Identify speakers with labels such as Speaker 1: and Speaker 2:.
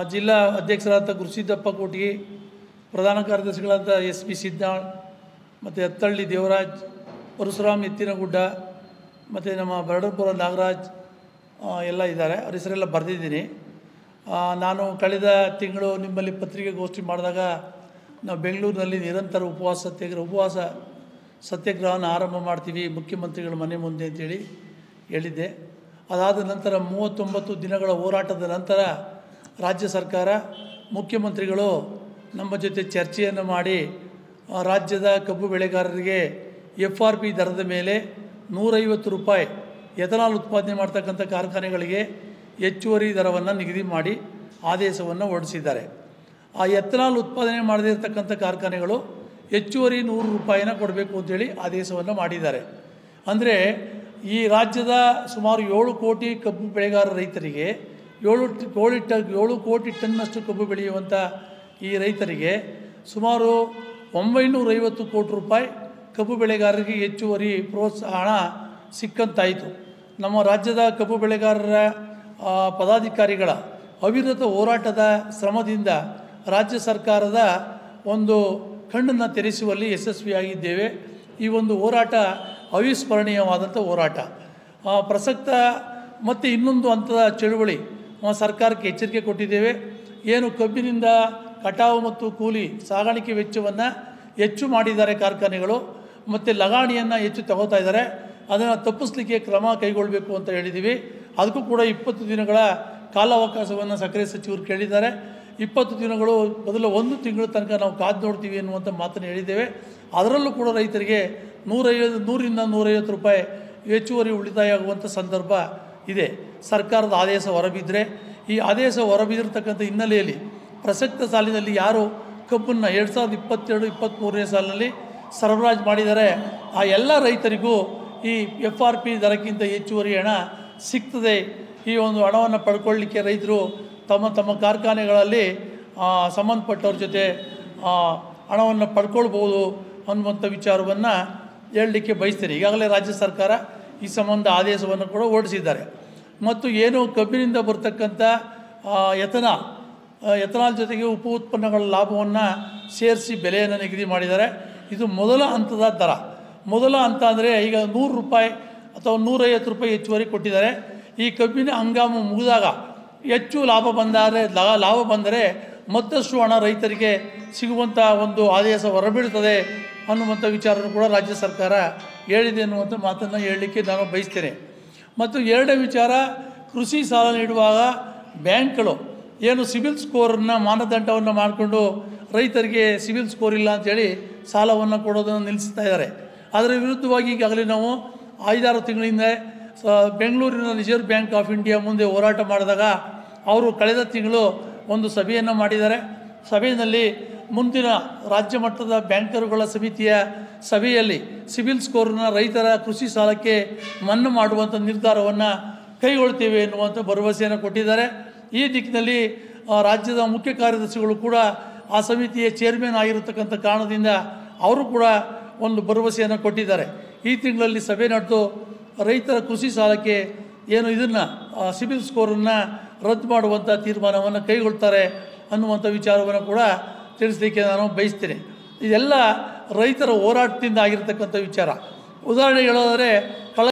Speaker 1: ಜಿಲ್ಲಾ ಅಧ್ಯಕ್ಷರಾದ ಗುರುಸಿದ್ದಪ್ಪ ಕೋಟಿಗೆ ಪ್ರಧಾನ ಕಾರ್ಯದರ್ಶಿಗಳಾದ ಎಸ್ ಪಿ ಸಿದ್ದಾಳ್ ಮತ್ತು ಹತ್ತಳ್ಳಿ ದೇವರಾಜ್ ಪರಶುರಾಮ್ ಎತ್ತಿನಗುಡ್ಡ ಮತ್ತು ನಮ್ಮ ಬರಡಪುರ ನಾಗರಾಜ್ ಆ, ಎಲ್ಲ ಇದ್ದಾರೆ ಅವ್ರ ಹೆಸರೆಲ್ಲ ಬರೆದಿದ್ದೀನಿ ಆ, ನಾನು ಕಳೆದ ತಿಂಗಳು ನಿಮ್ಮಲ್ಲಿ ಪತ್ರಿಕೆಗೋಷ್ಠಿ ಮಾಡಿದಾಗ ನಾವು ಬೆಂಗಳೂರಿನಲ್ಲಿ ನಿರಂತರ ಉಪವಾಸ ಸತ್ಯಾಗ್ರಹ ಉಪವಾಸ ಸತ್ಯಾಗ್ರಹನ ಆರಂಭ ಮಾಡ್ತೀವಿ ಮುಖ್ಯಮಂತ್ರಿಗಳ ಮನೆ ಮುಂದೆ ಅಂತೇಳಿ ಹೇಳಿದ್ದೆ ಅದಾದ ನಂತರ ಮೂವತ್ತೊಂಬತ್ತು ದಿನಗಳ ಹೋರಾಟದ ನಂತರ ರಾಜ್ಯ ಸರ್ಕಾರ ಮುಖ್ಯಮಂತ್ರಿಗಳು ನಮ್ಮ ಜೊತೆ ಚರ್ಚೆಯನ್ನು ಮಾಡಿ ಆ, ರಾಜ್ಯದ ಕಬ್ಬು ಬೆಳೆಗಾರರಿಗೆ ಎಫ್ ಆರ್ ಪಿ ದರದ ಮೇಲೆ ನೂರೈವತ್ತು ರೂಪಾಯಿ ಎಥನಾಲ್ ಉತ್ಪಾದನೆ ಮಾಡ್ತಕ್ಕಂಥ ಕಾರ್ಖಾನೆಗಳಿಗೆ ಹೆಚ್ಚುವರಿ ದರವನ್ನು ನಿಗದಿ ಮಾಡಿ ಆದೇಶವನ್ನು ಹೊರಡಿಸಿದ್ದಾರೆ ಆ ಎಥನಾಲ್ ಉತ್ಪಾದನೆ ಮಾಡದಿರ್ತಕ್ಕಂಥ ಕಾರ್ಖಾನೆಗಳು ಹೆಚ್ಚುವರಿ ನೂರು ರೂಪಾಯಿನ ಕೊಡಬೇಕು ಅಂತೇಳಿ ಆದೇಶವನ್ನು ಮಾಡಿದ್ದಾರೆ ಅಂದರೆ ಈ ರಾಜ್ಯದ ಸುಮಾರು ಏಳು ಕೋಟಿ ಕಬ್ಬು ಬೆಳೆಗಾರ ರೈತರಿಗೆ ಏಳು ಟ- ಏಳು ಟ ಏಳು ಕೋಟಿ ಟನ್ನಷ್ಟು ಕಬ್ಬು ಬೆಳೆಯುವಂಥ ಈ ರೈತರಿಗೆ ಸುಮಾರು ಒಂಬೈನೂರೈವತ್ತು ಕೋಟಿ ರೂಪಾಯಿ ಕಬ್ಬು ಬೆಳೆಗಾರರಿಗೆ ಹೆಚ್ಚುವರಿ ಪ್ರೋತ್ಸಾಹ ಹಣ ಸಿಕ್ಕಂತಾಯಿತು ನಮ್ಮ ರಾಜ್ಯದ ಕಬ್ಬು ಬೆಳೆಗಾರರ ಆ, ಪದಾಧಿಕಾರಿಗಳ ಅವಿರತ ಹೋರಾಟದ ಶ್ರಮದಿಂದ ರಾಜ್ಯ ಸರ್ಕಾರದ ಒಂದು ಕಣ್ಣನ್ನು ತೆರೆಸುವಲ್ಲಿ ಯಶಸ್ವಿಯಾಗಿದ್ದೇವೆ ಈ ಒಂದು ಹೋರಾಟ ಅವಿಸ್ಮರಣೀಯವಾದಂಥ ಹೋರಾಟ ಆ, ಪ್ರಸಕ್ತ ಮತ್ತು ಇನ್ನೊಂದು ಹಂತದ ಚಳುವಳಿ ಆ, ಸರ್ಕಾರಕ್ಕೆ ಎಚ್ಚರಿಕೆ ಕೊಟ್ಟಿದ್ದೇವೆ ಏನು ಕಬ್ಬಿನಿಂದ ಕಟಾವು ಮತ್ತು ಕೂಲಿ ಸಾಗಾಣಿಕೆ ವೆಚ್ಚವನ್ನು ಹೆಚ್ಚು ಮಾಡಿದ್ದಾರೆ ಕಾರ್ಖಾನೆಗಳು ಮತ್ತು ಲಗಾಣಿಯನ್ನು ಹೆಚ್ಚು ತಗೋತಾ ಇದ್ದಾರೆ ಅದನ್ನು ತಪ್ಪಿಸ್ಲಿಕ್ಕೆ ಕ್ರಮ ಕೈಗೊಳ್ಳಬೇಕು ಅಂತ ಹೇಳಿದ್ದೀವಿ ಅದಕ್ಕೂ ಕೂಡ ಇಪ್ಪತ್ತು ದಿನಗಳ ಕಾಲಾವಕಾಶವನ್ನು ಸಕ್ಕರೆ ಸಚಿವರು ಕೇಳಿದ್ದಾರೆ ಇಪ್ಪತ್ತು ದಿನಗಳು ಮೊದಲು ಒಂದು ತಿಂಗಳ ತನಕ ನಾವು ಕಾದು ನೋಡ್ತೀವಿ ಎನ್ನುವಂಥ ಮಾತನ್ನು ಹೇಳಿದ್ದೇವೆ ಅದರಲ್ಲೂ ಕೂಡ ರೈತರಿಗೆ ನೂರೈವತ್ತು ನೂರಿಂದ ನೂರೈವತ್ತು ರೂಪಾಯಿ ಹೆಚ್ಚುವರಿ ಉಳಿತಾಯ ಆಗುವಂಥ ಸಂದರ್ಭ ಇದೆ ಸರ್ಕಾರದ ಆದೇಶ ಹೊರಬಿದ್ದರೆ ಈ ಆದೇಶ ಹೊರಬಿದ್ದಿರ್ತಕ್ಕಂಥ ಹಿನ್ನೆಲೆಯಲ್ಲಿ ಪ್ರಸಕ್ತ ಸಾಲಿನಲ್ಲಿ ಯಾರು ಕಬ್ಬನ್ನು ಎರಡು ಸಾವಿರದ ಇಪ್ಪತ್ತೆರಡು ಇಪ್ಪತ್ತ್ಮೂರನೇ ಸಾಲಿನಲ್ಲಿ ಸರಬರಾಜು ಮಾಡಿದ್ದಾರೆ ಆ ಎಲ್ಲ ರೈತರಿಗೂ ಈ ಎಫ್ ಆರ್ ಪಿ ದರಕ್ಕಿಂತ ಹೆಚ್ಚುವರಿ ಹಣ ಸಿಗ್ತದೆ ಈ ಒಂದು ಹಣವನ್ನು ಪಡ್ಕೊಳ್ಳಿಕ್ಕೆ ರೈತರು ತಮ್ಮ ತಮ್ಮ ಕಾರ್ಖಾನೆಗಳಲ್ಲಿ ಆ, ಸಂಬಂಧಪಟ್ಟವ್ರ ಜೊತೆ ಆ, ಹಣವನ್ನು ಪಡ್ಕೊಳ್ಬೋದು ಅನ್ನುವಂಥ ವಿಚಾರವನ್ನು ಹೇಳಲಿಕ್ಕೆ ಬಯಸ್ತೇನೆ ಈಗಾಗಲೇ ರಾಜ್ಯ ಸರ್ಕಾರ ಈ ಸಂಬಂಧ ಆದೇಶವನ್ನು ಕೂಡ ಹೊರಡಿಸಿದ್ದಾರೆ ಮತ್ತು ಏನು ಕಬ್ಬಿನಿಂದ ಬರ್ತಕ್ಕಂಥ ಆ, ಎಥನಾಲ್ ಆ, ಎಥನಾಲ್ ಜೊತೆಗೆ ಉಪ ಉತ್ಪನ್ನಗಳ ಲಾಭವನ್ನು ಸೇರಿಸಿ ಬೆಲೆಯನ್ನು ನಿಗದಿ ಮಾಡಿದ್ದಾರೆ ಇದು ಮೊದಲ ಹಂತದ ದರ ಮೊದಲ ಹಂತ ಅಂದರೆ ಈಗ ನೂರು ರೂಪಾಯಿ ಅಥವಾ ನೂರೈವತ್ತು ರೂಪಾಯಿ ಹೆಚ್ಚುವರಿ ಕೊಟ್ಟಿದ್ದಾರೆ ಈ ಕಬ್ಬಿನ ಹಂಗಾಮು ಮುಗಿದಾಗ ಹೆಚ್ಚು ಲಾಭ ಬಂದರೆ ಲಾ- ಲಾಭ ಬಂದರೆ ಮತ್ತಷ್ಟು ಹಣ ರೈತರಿಗೆ ಸಿಗುವಂಥ ಒಂದು ಆದೇಶ ಹೊರಬೀಳ್ತದೆ ಅನ್ನುವಂಥ ವಿಚಾರನೂ ಕೂಡ ರಾಜ್ಯ ಸರ್ಕಾರ ಹೇಳಿದೆ ಅನ್ನುವಂಥ ಮಾತನ್ನು ಹೇಳಲಿಕ್ಕೆ ನಾನು ಬಯಸ್ತೇನೆ ಮತ್ತು ಎರಡನೇ ವಿಚಾರ ಕೃಷಿ ಸಾಲ ನೀಡುವಾಗ ಬ್ಯಾಂಕ್ಗಳು ಏನು ಸಿಬಿಲ್ ಸ್ಕೋರನ್ನು ಮಾನದಂಡವನ್ನು ಮಾಡಿಕೊಂಡು ರೈತರಿಗೆ ಸಿಬಿಲ್ ಸ್ಕೋರ್ ಇಲ್ಲ ಅಂತೇಳಿ ಸಾಲವನ್ನು ಕೊಡೋದನ್ನು ನಿಲ್ಲಿಸ್ತಾ ಇದ್ದಾರೆ ಅದರ ವಿರುದ್ಧವಾಗಿ ಈಗಾಗಲೇ ನಾವು ಐದಾರು ತಿಂಗಳಿಂದ ಸ ಬೆಂಗಳೂರಿನ ರಿಸರ್ವ್ ಬ್ಯಾಂಕ್ ಆಫ್ ಇಂಡಿಯಾ ಮುಂದೆ ಹೋರಾಟ ಮಾಡಿದಾಗ ಅವರು ಕಳೆದ ತಿಂಗಳು ಒಂದು ಸಭೆಯನ್ನು ಮಾಡಿದ್ದಾರೆ ಸಭೆಯಲ್ಲಿ ಮುಂದಿನ ರಾಜ್ಯ ಮಟ್ಟದ ಬ್ಯಾಂಕರುಗಳ ಸಮಿತಿಯ ಸಭೆಯಲ್ಲಿ ಸಿಬಿಲ್ ಸ್ಕೋರ್ನ ರೈತರ ಕೃಷಿ ಸಾಲಕ್ಕೆ ಮನ್ನಾ ಮಾಡುವಂಥ ನಿರ್ಧಾರವನ್ನು ಕೈಗೊಳ್ತೇವೆ ಎನ್ನುವಂಥ ಭರವಸೆಯನ್ನು ಕೊಟ್ಟಿದ್ದಾರೆ ಈ ದಿಕ್ಕಿನಲ್ಲಿ ಆ, ರಾಜ್ಯದ ಮುಖ್ಯ ಕಾರ್ಯದರ್ಶಿಗಳು ಕೂಡ ಆ ಸಮಿತಿಯ ಚೇರ್ಮನ್ ಆಗಿರತಕ್ಕಂಥ ಕಾರಣದಿಂದ ಅವರು ಕೂಡ ಒಂದು ಭರವಸೆಯನ್ನು ಕೊಟ್ಟಿದ್ದಾರೆ ಈ ತಿಂಗಳಲ್ಲಿ ಸಭೆ ನಡೆದು ರೈತರ ಕೃಷಿ ಸಾಲಕ್ಕೆ ಏನು ಇದನ್ನು ಸಿಬಿಲ್ ಸ್ಕೋರನ್ನು ರದ್ದು ಮಾಡುವಂಥ ತೀರ್ಮಾನವನ್ನು ಕೈಗೊಳ್ತಾರೆ ಅನ್ನುವಂಥ ವಿಚಾರವನ್ನು ಕೂಡ ತಿಳಿಸ್ಲಿಕ್ಕೆ ನಾನು ಬಯಸ್ತೇನೆ ಇದೆಲ್ಲ ರೈತರ ಹೋರಾಟದಿಂದ ಆಗಿರತಕ್ಕಂಥ ವಿಚಾರ ಉದಾಹರಣೆ ಹೇಳೋದಾದರೆ ಕಳೆದ